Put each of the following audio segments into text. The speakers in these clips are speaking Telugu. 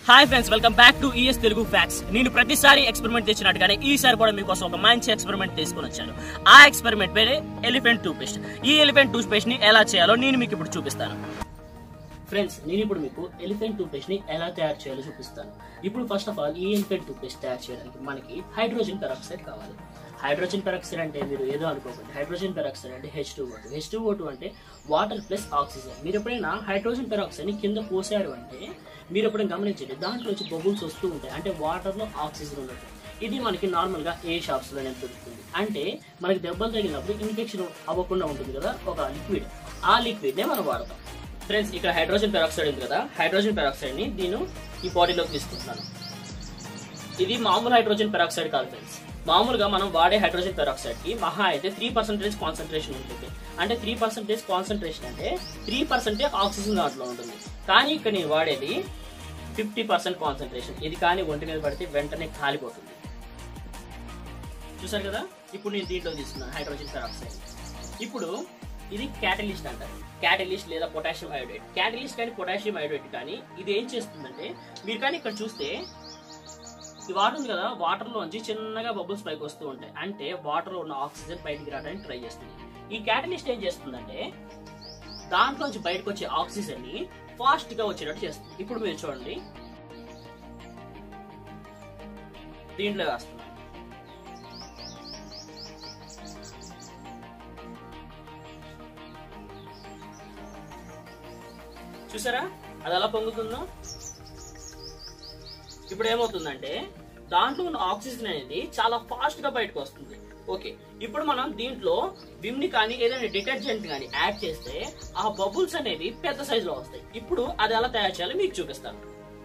Hi friends welcome back to ES Telugu facts నేను ప్రతిసారి ఎక్స్పెరిమెంట్ తెచ్చినట్టుగానే ఈసారి కూడా మీకోసం ఒక మంచి ఎక్స్పెరిమెంట్ తీసుకుని వచ్చాను ఆ ఎక్స్పెరిమెంట్ పేరే ఎలిఫెంట్ టూత్ పేస్ట్ ఈ ఎలిఫెంట్ టూత్ పేస్ట్ ని ఎలా చేయాలో నేను మీకు ఇప్పుడు చూపిస్తాను ఫ్రెండ్స్ నేను ఇప్పుడు మీకు ఎలిఫెంట్ టూత్ పేస్ట్ ని ఎలా తయారు చేయాలో చూపిస్తాను ఇప్పుడు ఫస్ట్ ఆఫ్ ఆల్ ఈ ఎలిఫెంట్ టూత్ పేస్ట్ తయారు చేయడానికి మనకి హైడ్రోజన్ పెరాక్సైడ్ కావాలి హైడ్రోజన్ పెరాక్సైడ్ అంటే మీరు ఏదో అనుకోకండి హైడ్రోజన్ పెరాక్సైడ్ అంటే H two O two H two O two అంటే వాటర్ ప్లస్ ఆక్సిజన్ మీరు ఎప్పుడైనా హైడ్రోజన్ పెరాక్సైడ్ ని కింద పోసారు అంటే మీరు ఎప్పుడైనా గమనించండి దాంట్లో నుంచి బబుల్స్ వస్తూ ఉంటాయి అంటే వాటర్ లో ఆక్సిజన్ ఉన్నట్టు ఇది మనకి నార్మల్ గా ఏ షాప్స్ లోనే దొరుకుతుంది అంటే మనకి దెబ్బలు తగిలినప్పుడు ఇన్ఫెక్షన్ అవ్వకుండా ఉంటుంది కదా ఒక లిక్విడ్ ఆ లిక్విడ్ నే మనం వాడతాం ఫ్రెండ్స్ ఇక్కడ హైడ్రోజన్ పెరాక్సైడ్ ఉంది కదా హైడ్రోజన్ పెరాక్సైడ్ ని నేను ఈ బాడీలోకి తీసుకుంటున్నాను ఇది మామూలు హైడ్రోజన్ పెరాక్సైడ్ కాదు ఫ్రెండ్స్ మామూలుగా మనం వాడే హైడ్రోజన్ పెరాక్సైడ్ కి మహా అయితే త్రీ పర్సెంటేజ్ కాన్సన్ట్రేషన్ ఉంటుంది అంటే త్రీ పర్సెంటేజ్ కాన్సన్ట్రేషన్ అంటే త్రీ పర్సెంటేజ్ ఆక్సిజన్ దాంట్లో ఉంటుంది కానీ ఇక్కడ నేను వాడేది ఫిఫ్టీ పర్సెంట్ కాన్సన్ట్రేషన్ ఇది కానీ ఒంటి మీద పడితే వెంటనే కాలిపోతుంది చూసారు కదా ఇప్పుడు నేను దీంట్లో తీసుకున్నాను హైడ్రోజన్ పెరాక్సైడ్ ఇప్పుడు ఇది క్యాటలిస్ట్ అంటారు క్యాటలిస్ట్ లేదా పొటాషియం అయోడైడ్ క్యాటలిస్ట్ కానీ పొటాషియం అయోడైడ్ కానీ ఇది ఏం చేస్తుందంటే మీరు కానీ ఇక్కడ చూస్తే ఈ వాటర్ ఉంది కదా వాటర్ లోంచి చిన్నగా బబుల్స్ పైకి వస్తూ ఉంటాయి అంటే వాటర్ లో ఉన్న ఆక్సిజన్ బయటికి రావడానికి ట్రై చేస్తుంది ఈ క్యాటలిస్ట్ ఏం చేస్తుందంటే దాంట్లోంచి బయటకు వచ్చే ఆక్సిజన్ ని ఫాస్ట్ గా వచ్చేటట్టు చేస్తుంది ఇప్పుడు మీరు చూడండి దీంట్లో వేస్తున్నాను చూసారా అది ఎలా పొంగుతుందో ఇప్పుడు ఏమవుతుందంటే దాంట్లో ఉన్న ఆక్సిజన్ అనేది చాలా ఫాస్ట్ గా బయటకు వస్తుంది ఓకే ఇప్పుడు మనం దీంట్లో విమ్ ని కానీ ఏదైనా డిటర్జెంట్ కానీ యాడ్ చేస్తే ఆ బబుల్స్ అనేవి పెద్ద సైజ్ లో వస్తాయి ఇప్పుడు అది ఎలా తయారు చేయాలో మీకు చూపిస్తాను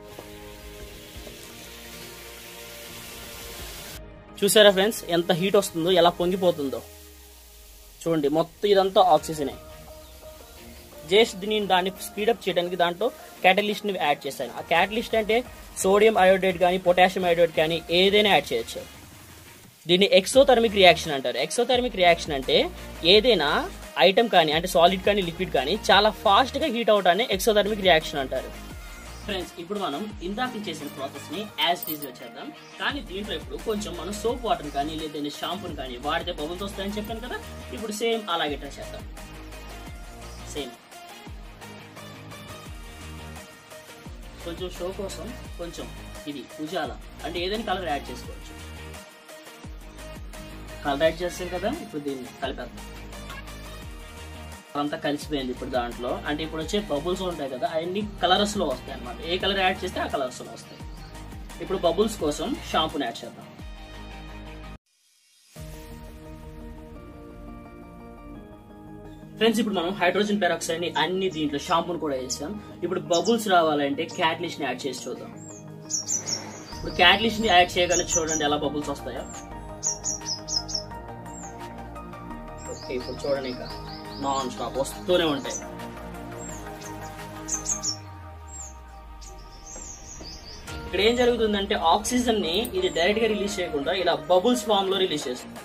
చూసారా ఫ్రెండ్స్ ఎంత హీట్ వస్తుందో ఎలా పొంగిపోతుందో చూడండి మొత్తం ఇదంతా ఆక్సిజనే జస్ట్ నేను దాన్ని స్పీడప్ చేయడానికి దాంట్లో క్యాటలిస్ట్ ని యాడ్ చేశాను ఆ క్యాటలిస్ట్ అంటే సోడియం అయోడైడ్ కానీ పొటాషియం అయోడైడ్ కానీ ఏదైనా యాడ్ చేయొచ్చు దీన్ని ఎక్సోథర్మిక్ రియాక్షన్ అంటారు ఎక్సోథర్మిక్ రియాక్షన్ అంటే ఏదైనా ఐటమ్ కానీ అంటే సాలిడ్ కానీ లిక్విడ్ కానీ చాలా ఫాస్ట్ గా హీట్ అవడాన్ని ఎక్సోథర్మిక్ రియాక్షన్ అంటారు ఫ్రెండ్స్ ఇప్పుడు మనం ఇందాక చేసిన ప్రాసెస్ ని యాజ్ టీజ్ గా చేద్దాం కానీ దీంట్లో ఇప్పుడు కొంచెం మనం సోప్ వాటర్ కానీ లేదంటే షాంపూని కానీ వాడితే బబుల్స్ వస్తాయని చెప్పాను కదా ఇప్పుడు సేమ్ అలాగే ట్రై చేద్దాం సేమ్ కొంచెం షో కోసం కొంచెం ఇది ఉజాల అంటే ఏదైనా కలర్ యాడ్ చేసుకోవచ్చు కలర్ యాడ్ చేస్తాం కదా ఇప్పుడు దీన్ని కలిపేద్దాం అంతా కలిసిపోయింది ఇప్పుడు దాంట్లో అంటే ఇప్పుడు వచ్చే బబుల్స్ ఉంటాయి కదా అవన్నీ కలర్స్ లో వస్తాయి అనమాట ఏ కలర్ యాడ్ చేస్తే ఆ కలర్స్ లో వస్తాయి ఇప్పుడు బబుల్స్ కోసం షాంపూని యాడ్ చేద్దాం ఫ్రెండ్స్ ఇప్పుడు మనం హైడ్రోజన్ పెరాక్సైడ్ ని అన్ని దీంట్లో షాంపూని కూడా వేసాం ఇప్పుడు బబుల్స్ రావాలంటే క్యాట్లిస్ట్ ని యాడ్ చేసి చూద్దాం ఇప్పుడు క్యాట్లిస్ట్ ని యాడ్ చేయగానే చూడండి ఎలా బబుల్స్ వస్తాయో ఓకే ఇప్పుడు చూడండి ఇంకా నాన్ స్టాప్ వస్తూనే ఉంటాయి ఇక్కడ ఏం జరుగుతుందంటే ఆక్సిజన్ ని ఇది డైరెక్ట్ గా రిలీజ్ చేయకుండా ఇలా బబుల్స్ ఫామ్ లో రిలీజ్ చేస్తుంది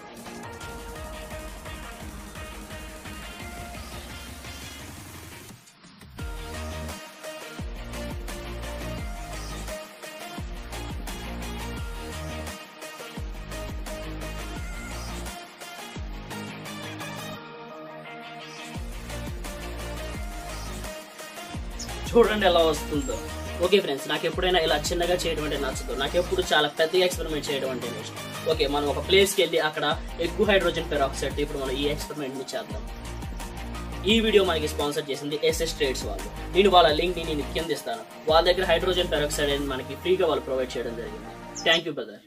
చూడండి ఎలా వస్తుందో ఓకే ఫ్రెండ్స్ నాకు ఎప్పుడైనా ఇలా చిన్నగా చేయడం అంటే నచ్చదు నాకు ఎప్పుడు చాలా పెద్దగా ఎక్స్పెరిమెంట్ చేయడం అంటే ఇష్టం ఓకే మనం ఒక ప్లేస్కి వెళ్ళి అక్కడ ఎక్కువ హైడ్రోజన్ పెరాక్సైడ్ ఇప్పుడు మనం ఈ ఎక్స్పెరిమెంట్ ని చేద్దాం ఈ వీడియో మనకి స్పాన్సర్ చేసింది ఎస్ఎస్ ట్రేడ్స్ వాళ్ళు నేను వాళ్ళ లింక్ ని నేను కింద ఇస్తాను వాళ్ళ దగ్గర హైడ్రోజన్ పెరాక్సైడ్ అనేది మనకి ఫ్రీగా వాళ్ళు ప్రొవైడ్ చేయడం జరిగింది థ్యాంక్ యూ బ్రదర్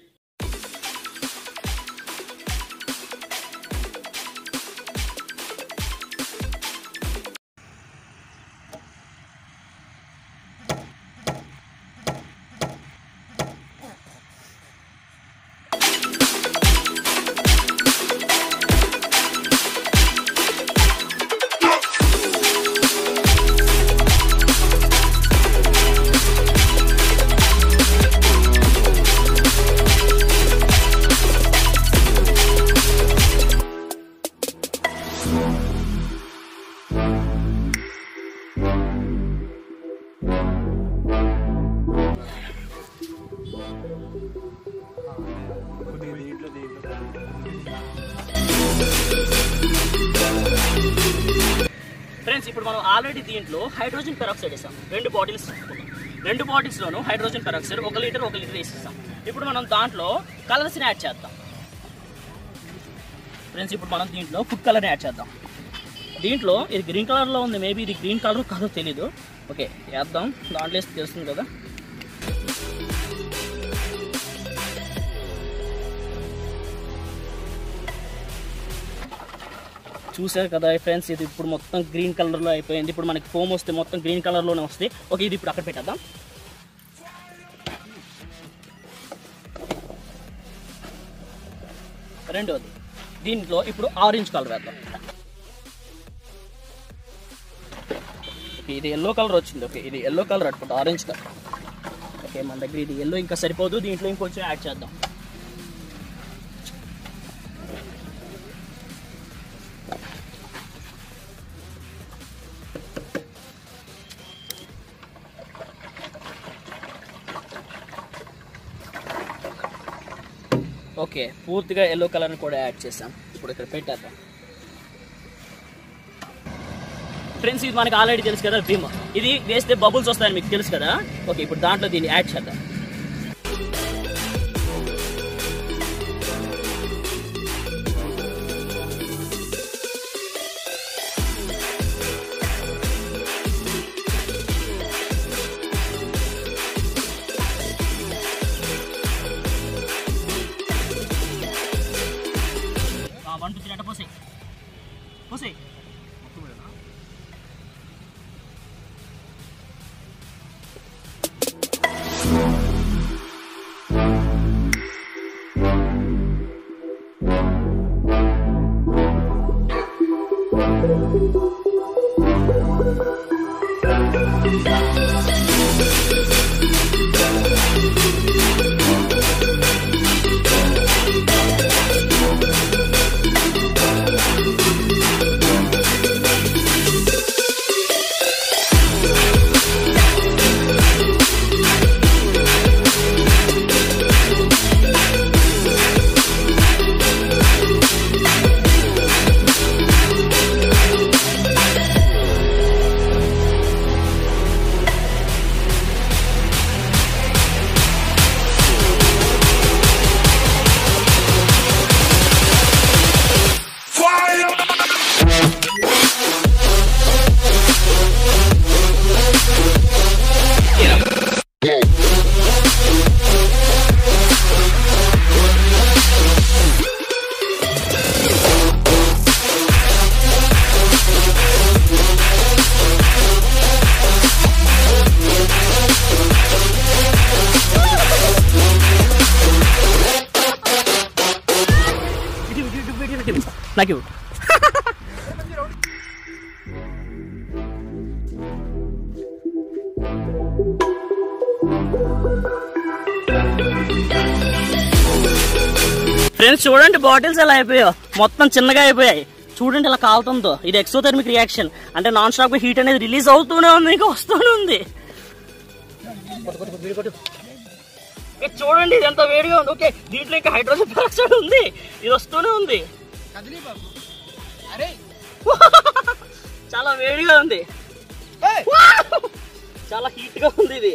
ఇప్పుడు మనం ఆల్రెడీ దీంట్లో హైడ్రోజన్ పెరాక్సైడ్ వేసాం రెండు బాటిల్స్ తీసుకున్నాం రెండు బాటిల్స్లోనూ హైడ్రోజన్ పెరాక్సైడ్ ఒక లీటర్ ఒక లీటర్ వేసేస్తాం ఇప్పుడు మనం దాంట్లో కలర్స్ని యాడ్ చేద్దాం ఫ్రెండ్స్ ఇప్పుడు మనం దీంట్లో ఫుడ్ కలర్ని యాడ్ చేద్దాం దీంట్లో ఇది గ్రీన్ కలర్లో ఉంది మేబీ ఇది గ్రీన్ కలర్ కాదో తెలీదు ఓకే వేద్దాం దాంట్లో వేస్తే తెలుస్తుంది కదా చూసారు కదా ఫ్రెండ్స్ ఇది ఇప్పుడు మొత్తం గ్రీన్ కలర్లో అయిపోయింది ఇప్పుడు మనకి ఫోమ్ వస్తే మొత్తం గ్రీన్ కలర్లోనే వస్తుంది ఓకే ఇది ఇప్పుడు అక్కడ పెట్టేద్దాం రెండోది దీంట్లో ఇప్పుడు ఆరెంజ్ కలర్ వేద్దాం ఓకే ఇది ఎల్లో కలర్ వచ్చింది ఓకే ఇది ఎల్లో కలర్ అనుకుంటా ఆరెంజ్ కలర్ ఓకే మన దగ్గర ఇది ఎల్లో ఇంకా సరిపోదు దీంట్లో ఇంకొంచెం యాడ్ చేద్దాం ఓకే పూర్తిగా ఎల్లో కలర్ని కూడా యాడ్ చేసాం ఇప్పుడు ఇక్కడ పెట్టేద్దాం ఫ్రెండ్స్ ఇది మనకి ఆల్రెడీ తెలుసు కదా విమ్ ఇది వేస్తే బబుల్స్ వస్తాయని మీకు తెలుసు కదా ఓకే ఇప్పుడు దాంట్లో దీన్ని యాడ్ చేద్దాం వన్ టూ త్రీ అంటే పోసే పోసే ఇటు ఇటు ఇటు ఇటు ఇటు ఇటు. నాకు ఇవ్వు. ఫ్రెండ్స్ చూడండి బాటిల్స్ ఎలా అయిపోయాయో మొత్తం చిన్నగా అయిపోయాయి చూడండి ఇలా కాలుతుందో ఇది ఎక్సోథెర్మిక్ రియాక్షన్ అంటే నాన్ స్టాప్ హీట్ అనేది రిలీజ్ అవుతూనే ఉంది ఇంకా వస్తూనే ఉంది ఏ, చూడండి ఇది ఎంత వేడిగా ఉంది ఓకే దీంట్లో ఇంకా హైడ్రోజన్ పెరాక్సైడ్ ఉంది ఇది వస్తూనే ఉంది కదిలీ బాబు అరే చాలా వేడిగా ఉంది ఏయ్! చాలా హీట్ గా ఉంది ఇది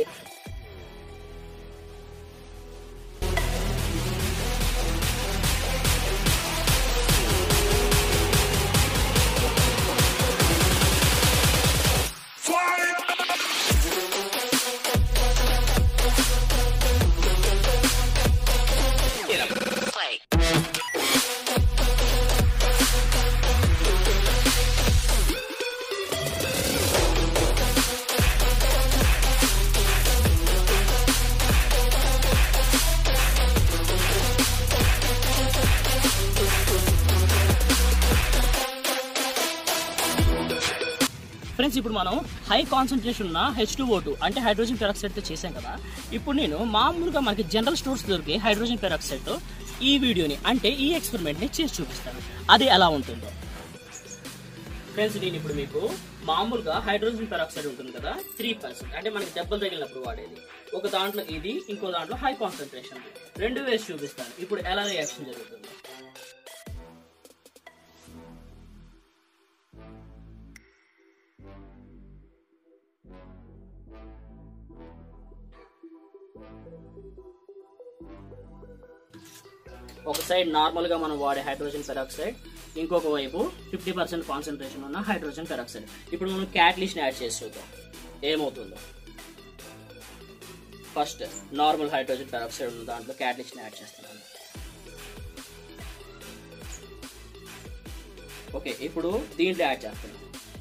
ఫ్రెండ్స్ ఇప్పుడు మనం హై కాన్సన్ట్రేషన్ ఉన్న హెచ్ టూ ఓ టూ అంటే హైడ్రోజన్ పెరాక్సైడ్తో చేసాం కదా ఇప్పుడు నేను మామూలుగా మనకి జనరల్ స్టోర్స్ దొరికే హైడ్రోజన్ పెరాక్సైడ్తో ఈ వీడియోని అంటే ఈ ఎక్స్పెరిమెంట్ని చేసి చూపిస్తాను అది ఎలా ఉంటుందో ఫ్రెండ్స్ నేను ఇప్పుడు మీకు మామూలుగా హైడ్రోజన్ పెరాక్సైడ్ ఉంటుంది కదా త్రీ పర్సెంట్ అంటే మనకి దెబ్బలు తగిలినప్పుడు వాడేది ఒక దాంట్లో ఇది ఇంకో దాంట్లో హై కాన్సన్ట్రేషన్ రెండు వేసి చూపిస్తాను ఇప్పుడు ఎలా రియాక్షన్ జరుగుతుంది ఒక సైడ్ నార్మల్ గా మనం వాడే హైడ్రోజన్ పెరాక్సైడ్ ఇంకొక వైపు ఫిఫ్టీ పర్సెంట్ కాన్సన్ట్రేషన్ ఉన్న హైడ్రోజన్ పెరాక్సైడ్ ఇప్పుడు మనం క్యాటలిస్ట్ యాడ్ చేసి చూద్దాం ఏమవుతుందో ఫస్ట్ నార్మల్ హైడ్రోజన్ పెరాక్సైడ్ ఉన్న దాంట్లో క్యాటలిస్ట్ యాడ్ చేస్తున్నాను ఓకే ఇప్పుడు దీంట్లో యాడ్ చేస్తున్నాను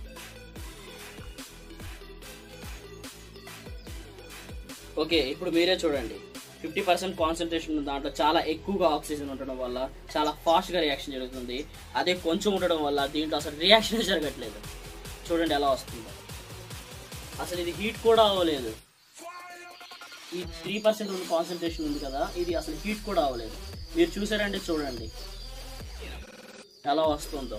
ఓకే ఇప్పుడు మీరే చూడండి ఫిఫ్టీ పర్సెంట్ కాన్సన్ట్రేషన్ ఉన్న దాంట్లో చాలా ఎక్కువగా ఆక్సిజన్ ఉండడం వల్ల చాలా ఫాస్ట్గా రియాక్షన్ జరుగుతుంది అదే కొంచెం ఉండడం వల్ల దీంట్లో అసలు రియాక్షన్ జరగట్లేదు చూడండి ఎలా వస్తుందో అసలు ఇది హీట్ కూడా అవ్వలేదు ఈ త్రీ పర్సెంట్ ఉన్న కాన్సన్ట్రేషన్ ఉంది కదా ఇది అసలు హీట్ కూడా అవ్వలేదు మీరు చూసారంటే చూడండి ఎలా వస్తుందో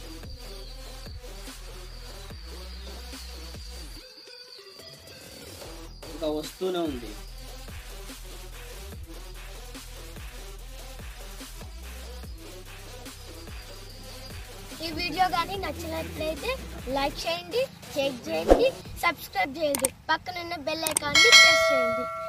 ఇంకా వస్తూనే ఉంది ఈ వీడియో కానీ నచ్చినట్లయితే లైక్ చేయండి షేర్ చేయండి సబ్స్క్రైబ్ చేయండి పక్కనున్న బెల్ ఐకాన్ని ప్రెస్ చేయండి